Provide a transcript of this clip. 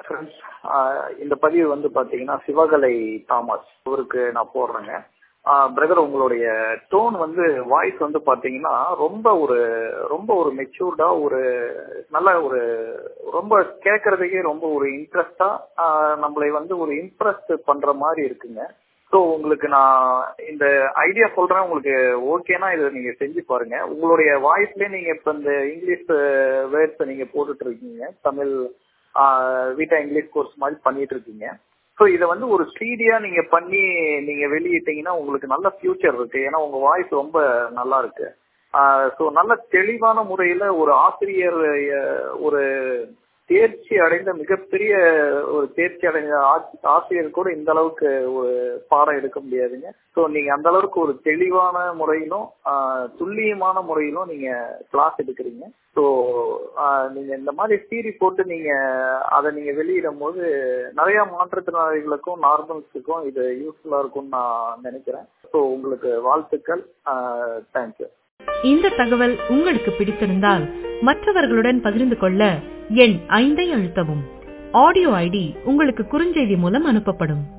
friends இந்த பதிவு வந்து பாத்தீங்கன்னா சிவகலை தாமஸ் அவருக்கு நான் போடுறேங்க பிரதர் உங்களுடைய டோன் வந்து வாய்ஸ் வந்து பாத்தீங்கன்னா ரொம்ப ஒரு ரொம்ப ஒரு மெச்சூர்டா ஒரு நல்ல ஒரு ரொம்ப கேட்கறதுக்கே ரொம்ப ஒரு இன்ட்ரெஸ்டா நம்மளை வந்து ஒரு இம்ப்ரெஸ் பண்ற மாதிரி இருக்குங்க ஸோ உங்களுக்கு நான் இந்த ஐடியா சொல்றேன் உங்களுக்கு ஓகேனா இதை நீங்க செஞ்சு பாருங்க உங்களுடைய வாய்ஸ்லயே நீங்க இப்ப இந்த இங்கிலீஷ் வேர்ட்ஸ் நீங்க போட்டுட்டு இருக்கீங்க தமிழ் வீட்டா இங்கிலீஷ் கோர்ஸ் மாதிரி பண்ணிட்டு இருக்கீங்க ஸோ இதை வந்து ஒரு ஸ்டீடியா நீங்க பண்ணி நீங்க வெளியிட்டீங்கன்னா உங்களுக்கு நல்ல ஃபியூச்சர் இருக்கு ஏன்னா உங்க வாய்ஸ் ரொம்ப நல்லா இருக்கு ஸோ நல்ல தெளிவான முறையில ஒரு ஆசிரியர் ஒரு தேர்ச்சி அடைந்த மிகப்பெரிய ஒரு தேர்ச்சி அடைந்த ஆசிரியர் கூட இந்த அளவுக்கு ஒரு பாடம் எடுக்க முடியாதுங்க ஸோ நீங்க அந்த அளவுக்கு ஒரு தெளிவான முறையிலும் துல்லியமான முறையிலும் நீங்க கிளாஸ் எடுக்கிறீங்க ஸோ நீங்க இந்த மாதிரி சீரி போட்டு நீங்க அதை நீங்க வெளியிடும் போது நிறைய மாற்றுத்திறனாளிகளுக்கும் நார்மல்ஸுக்கும் இது யூஸ்ஃபுல்லா இருக்கும்னு நான் நினைக்கிறேன் ஸோ உங்களுக்கு வாழ்த்துக்கள் தேங்க்யூ இந்த தகவல் உங்களுக்கு பிடித்திருந்தால் மற்றவர்களுடன் பகிர்ந்து கொள்ள எண் ஐந்தை அழுத்தவும் ஆடியோ ஐடி உங்களுக்கு குறுஞ்செய்தி மூலம் அனுப்பப்படும்